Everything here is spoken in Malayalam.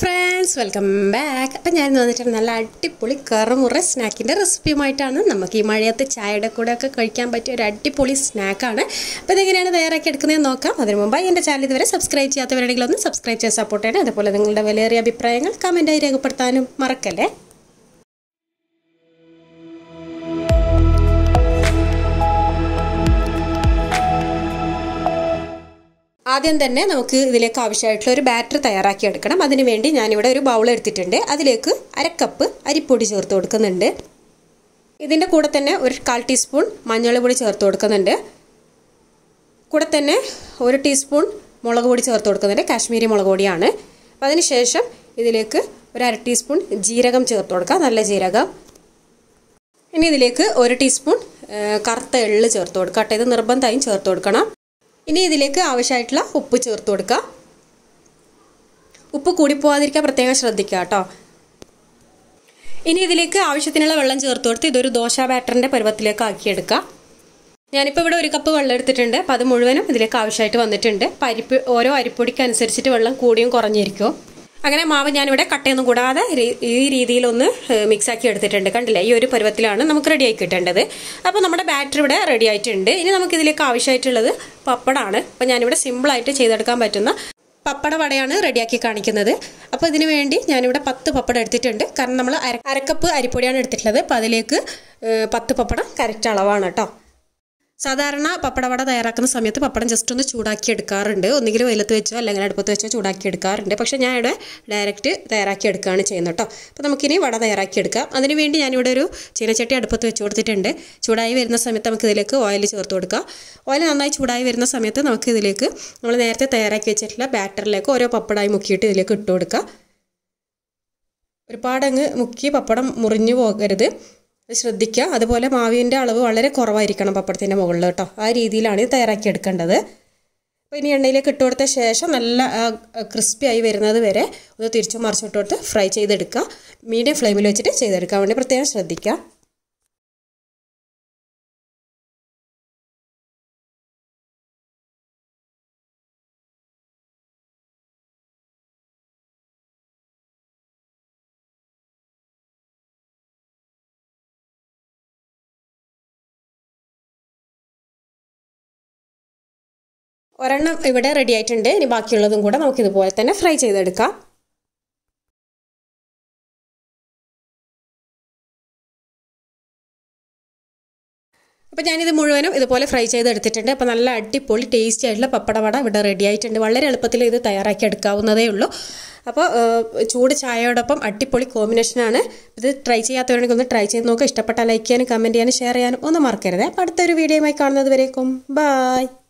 ഫ്രണ്ട്സ് വെൽക്കം ബാക്ക് അപ്പം ഞാൻ വന്നിട്ട് നല്ല അടിപൊളി കറുമുറ സ്നാക്കിൻ്റെ റെസിപ്പിയുമായിട്ടാണ് നമുക്ക് ഈ മഴയത്ത് ചായയുടെ കൂടെ ഒക്കെ കഴിക്കാൻ പറ്റിയ ഒരു അടിപൊളി സ്നാക്കാണ് അപ്പോൾ ഇതെങ്ങനെയാണ് തയ്യാറാക്കി എടുക്കുന്നതെന്ന് നോക്കാം അതിന് മുമ്പായി എൻ്റെ ചാനൽ ഇതുവരെ സബ്സ്ക്രൈബ് ചെയ്യാത്തവരുണ്ടെങ്കിൽ ഒന്ന് സബ്സ്ക്രൈബ് ചെയ്ത് സപ്പോർട്ട് ചെയ്യണം അതുപോലെ നിങ്ങളുടെ വിലയേറിയ അഭിപ്രായങ്ങൾ കമൻറ്റായി രേഖപ്പെടുത്താനും മറക്കല്ലേ ആദ്യം തന്നെ നമുക്ക് ഇതിലേക്ക് ആവശ്യമായിട്ടുള്ള ഒരു ബാറ്റർ തയ്യാറാക്കി എടുക്കണം അതിന് വേണ്ടി ഞാനിവിടെ ഒരു ബൗൾ എടുത്തിട്ടുണ്ട് അതിലേക്ക് അരക്കപ്പ് അരിപ്പൊടി ചേർത്ത് കൊടുക്കുന്നുണ്ട് ഇതിൻ്റെ കൂടെ തന്നെ ഒരു കാൽ ടീസ്പൂൺ മഞ്ഞൾ പൊടി ചേർത്ത് കൊടുക്കുന്നുണ്ട് കൂടെ തന്നെ ഒരു ടീസ്പൂൺ മുളക് പൊടി ചേർത്ത് കൊടുക്കുന്നുണ്ട് കാശ്മീരി മുളക് പൊടിയാണ് അപ്പോൾ അതിന് ശേഷം ഇതിലേക്ക് ഒരു അര ടീസ്പൂൺ ജീരകം ചേർത്ത് കൊടുക്കുക നല്ല ജീരകം ഇനി ഇതിലേക്ക് ഒരു ടീസ്പൂൺ കറുത്ത എള്ള് ചേർത്ത് കൊടുക്കുക കേട്ടോ ഇത് നിർബന്ധമായും ചേർത്ത് കൊടുക്കണം ഇനി ഇതിലേക്ക് ആവശ്യമായിട്ടുള്ള ഉപ്പ് ചേർത്ത് കൊടുക്കുക ഉപ്പ് കൂടിപ്പോവാതിരിക്കാൻ പ്രത്യേകം ശ്രദ്ധിക്കുക കേട്ടോ ഇനി ഇതിലേക്ക് ആവശ്യത്തിനുള്ള വെള്ളം ചേർത്ത് കൊടുത്ത് ഇതൊരു ദോശ ബാറ്ററിൻ്റെ പരുവത്തിലേക്ക് ആക്കിയെടുക്കുക ഞാനിപ്പോൾ ഇവിടെ ഒരു കപ്പ് വെള്ളം എടുത്തിട്ടുണ്ട് അപ്പോൾ അത് മുഴുവനും ഇതിലേക്ക് ആവശ്യമായിട്ട് വന്നിട്ടുണ്ട് അപ്പോൾ അരിപ്പ് ഓരോ അരിപ്പൊടിക്ക് അനുസരിച്ചിട്ട് വെള്ളം കൂടിയും കുറഞ്ഞിരിക്കും അങ്ങനെ മാവ് ഞാനിവിടെ കട്ടയൊന്നും കൂടാതെ ഈ രീതിയിലൊന്ന് മിക്സ് ആക്കി എടുത്തിട്ടുണ്ട് കണ്ടില്ലേ ഈ ഒരു പരുവത്തിലാണ് നമുക്ക് റെഡി ആക്കി കിട്ടേണ്ടത് അപ്പോൾ നമ്മുടെ ബാറ്റർ ഇവിടെ റെഡി ആയിട്ടുണ്ട് ഇനി നമുക്ക് ഇതിലേക്ക് ആവശ്യമായിട്ടുള്ളത് പപ്പടമാണ് അപ്പോൾ ഞാനിവിടെ സിമ്പിളായിട്ട് ചെയ്തെടുക്കാൻ പറ്റുന്ന പപ്പട വടയാണ് റെഡിയാക്കി കാണിക്കുന്നത് അപ്പോൾ ഇതിനു വേണ്ടി ഞാനിവിടെ പത്ത് പപ്പടം എടുത്തിട്ടുണ്ട് കാരണം നമ്മൾ അര അരക്കപ്പ് അരിപ്പൊടിയാണ് എടുത്തിട്ടുള്ളത് അപ്പോൾ അതിലേക്ക് പത്ത് പപ്പടം കറക്റ്റ് അളവാണ് കേട്ടോ സാധാരണ പപ്പടവട തയ്യാറാക്കുന്ന സമയത്ത് പപ്പടം ജസ്റ്റ് ഒന്ന് ചൂടാക്കി എടുക്കാറുണ്ട് ഒന്നുകിൽ വെയിലത്ത് വെച്ചോ അല്ലെങ്കിൽ അടുപ്പത്ത് വെച്ചോ ചൂടാക്കി എടുക്കാറുണ്ട് പക്ഷേ ഞാൻ ഇവിടെ ഡയറക്റ്റ് തയ്യാറാക്കി എടുക്കുകയാണ് ചെയ്യുന്നത് കേട്ടോ അപ്പോൾ നമുക്കിനി വട തയ്യാറാക്കി എടുക്കാം അതിന് വേണ്ടി ഞാനിവിടെ ഒരു ചീനച്ചട്ടി അടുപ്പത്ത് വെച്ച് കൊടുത്തിട്ടുണ്ട് ചൂടായി വരുന്ന സമയത്ത് നമുക്ക് ഇതിലേക്ക് ഓയിൽ ചേർത്ത് കൊടുക്കാം ഓയിൽ നന്നായി ചൂടായി വരുന്ന സമയത്ത് നമുക്ക് ഇതിലേക്ക് നമ്മൾ നേരത്തെ തയ്യാറാക്കി വെച്ചിട്ടുള്ള ബാറ്ററിലേക്ക് ഓരോ പപ്പടമായി മുക്കിയിട്ട് ഇതിലേക്ക് ഇട്ട് കൊടുക്കുക ഒരുപാടങ്ങ് മുക്കി പപ്പടം മുറിഞ്ഞു പോകരുത് ശ്രദ്ധിക്കുക അതുപോലെ മാവിൻ്റെ അളവ് വളരെ കുറവായിരിക്കണം പപ്പടത്തിൻ്റെ മുകളിൽ കേട്ടോ ആ രീതിയിലാണ് ഇത് തയ്യാറാക്കി എടുക്കേണ്ടത് അപ്പോൾ ഇനി എണ്ണയിലേക്ക് ഇട്ട് കൊടുത്ത ശേഷം നല്ല ക്രിസ്പി ആയി വരുന്നത് വരെ ഒന്ന് തിരിച്ചു മറിച്ചിട്ട് കൊടുത്ത് ഫ്രൈ ചെയ്തെടുക്കുക മീഡിയം ഫ്ലെയിമിൽ വെച്ചിട്ട് ചെയ്തെടുക്കാൻ വേണ്ടി പ്രത്യേകം ശ്രദ്ധിക്കുക ഒരെണ്ണം ഇവിടെ റെഡി ആയിട്ടുണ്ട് ഇനി ബാക്കിയുള്ളതും കൂടെ നമുക്ക് ഇതുപോലെ തന്നെ ഫ്രൈ ചെയ്തെടുക്കാം അപ്പോൾ ഞാനിത് മുഴുവനും ഇതുപോലെ ഫ്രൈ ചെയ്തെടുത്തിട്ടുണ്ട് അപ്പോൾ നല്ല അടിപൊളി ടേസ്റ്റി ആയിട്ടുള്ള പപ്പടവട ഇവിടെ റെഡി ആയിട്ടുണ്ട് വളരെ എളുപ്പത്തിൽ ഇത് തയ്യാറാക്കി എടുക്കാവുന്നതേ ഉള്ളൂ അപ്പോൾ ചൂട് ചായയോടൊപ്പം അടിപൊളി കോമ്പിനേഷനാണ് ഇത് ട്രൈ ചെയ്യാത്തവരുണ്ടെങ്കിൽ ഒന്ന് ട്രൈ ചെയ്ത് നോക്കുക ഇഷ്ടപ്പെട്ടാൽ ലൈക്ക് ചെയ്യാനും കമൻറ്റ് ചെയ്യാനും ഷെയർ ചെയ്യാനും ഒന്നും മറക്കരുത് അപ്പോൾ അടുത്തൊരു വീഡിയോയുമായി കാണുന്നത് വരേക്കും ബായ്